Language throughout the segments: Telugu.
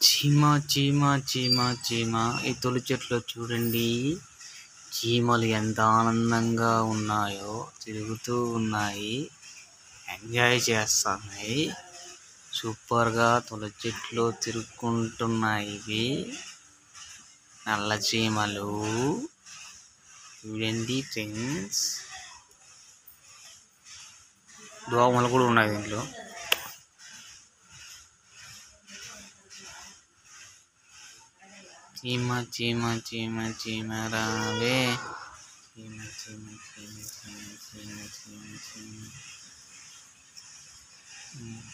చీమ చీమ చీమ చీమ ఈ తొలి చెట్లు చూడండి చీమలు ఎంత ఆనందంగా ఉన్నాయో తిరుగుతూ ఉన్నాయి ఎంజాయ్ చేస్తున్నాయి సూపర్గా తొలి చెట్లు తిరుక్కుంటున్నాయి ఇవి నల్ల చీమలు చూడండి ఫ్రెండ్స్ దోమలు కూడా ఉన్నాయి దీంట్లో చీమ చీమ చీమ చీమ రావే చీమ చీమ చీమ చీమ చీమ చీమ చీమ ఉమ్.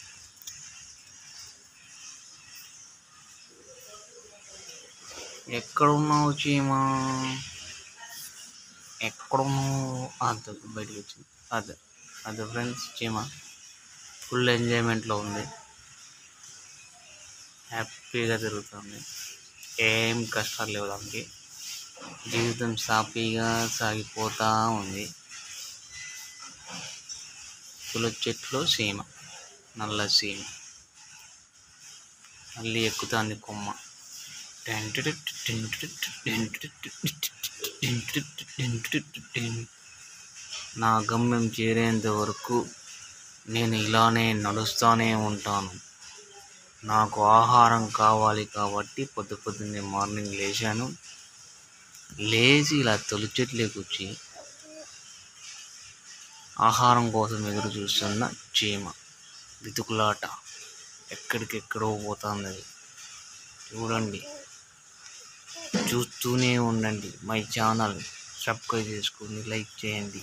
ఎక్కడున్నావు చీమ ఎక్కడున్నావు అది బయటకు వచ్చింది అదే అదే ఫ్రెండ్స్ చీమ ఫుల్ ఎంజాయ్మెంట్లో ఉంది హ్యాపీగా తిరుగుతుంది ఏం కష్టాలు లేవు దానికి జీవితం సాఫీగా సాగిపోతూ ఉంది పుల చెట్లు సీమ నల్ల సీమ మళ్ళీ ఎక్కుతుంది కొమ్మ నా గమ్యం చేరేంత వరకు నేను ఇలానే నడుస్తూనే ఉంటాను నాకు ఆహారం కావాలి కాబట్టి పొద్దు పొద్దున్నే మార్నింగ్ లేచాను లేచి ఇలా తొలి చెట్లకి వచ్చి ఆహారం కోసం ఎదురు చూస్తున్న చీమ బితుకులాట ఎక్కడికెక్కడో పోతుంది అది చూడండి చూస్తూనే ఉండండి మై ఛానల్ సబ్స్క్రైబ్ చేసుకోండి లైక్ చేయండి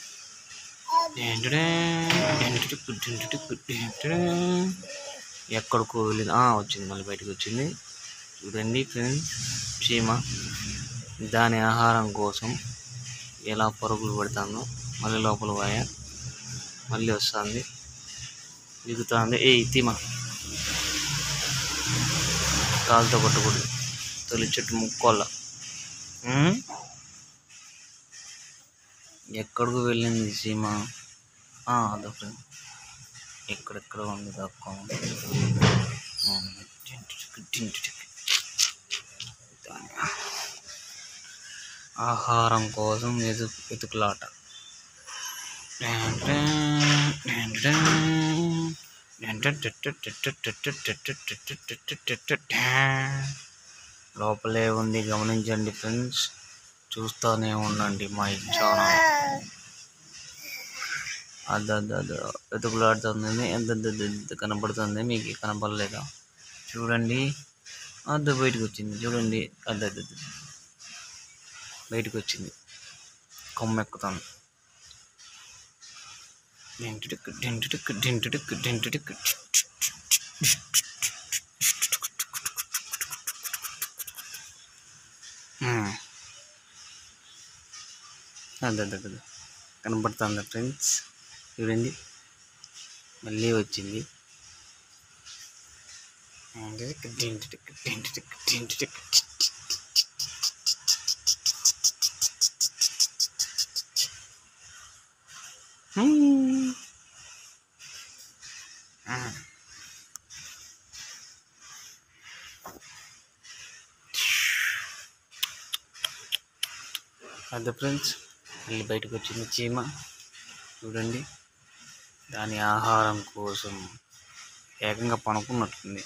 ఎక్కడికో వెళ్ళింది ఆ, వచ్చింది మళ్ళీ బయటకు వచ్చింది చూడండి ఫ్రెండ్స్ చీమ దాని ఆహారం కోసం ఎలా పరుగులు పెడతాను మళ్ళీ లోపల పోయా మళ్ళీ వస్తుంది దిగుతుంది ఏ తీమ కాలుతో కొట్టకూడదు తొలి చెట్టు ముక్కోళ్ళ ఉమ్? ఎక్కడికి వెళ్ళింది సీమ ఆ, అదో ఫ్రెండ్ ఎక్కడెక్కడ ఉంది దక్కా ఆహారం కోసం ఎదు ఎతుకులాట లోపలే ఉంది గమనించండి ఫ్రెండ్స్ చూస్తూనే ఉండండి మా ఛానల్ అద్దద్దద్ద వెతుకులాడుతుంది ఎంత ఎంత కనపడుతుంది మీకు కనపడలేదా చూడండి అద్ద బయటకు వచ్చింది చూడండి అద్దద్ద బయటకు వచ్చింది కొమ్మ ఎక్కుతాను డింటిటిక్ డింటిటిక్ డింటిటిక్ డింటిటిక్ అద్దద్ద కనపడుతుందా ఫ్రెండ్స్ చూడండి మళ్ళీ వచ్చింది అదే ఫ్రెండ్స్ మళ్ళీ బయటకు వచ్చింది చీమ చూడండి దాని ఆహారం కోసం ఏకంగా పనుకున్నట్టుంది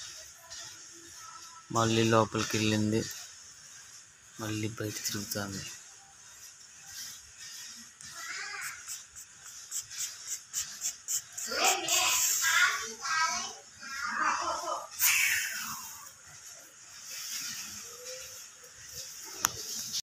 మళ్ళీ లోపలికి వెళ్ళింది మళ్ళీ బయట తిరుగుతుంది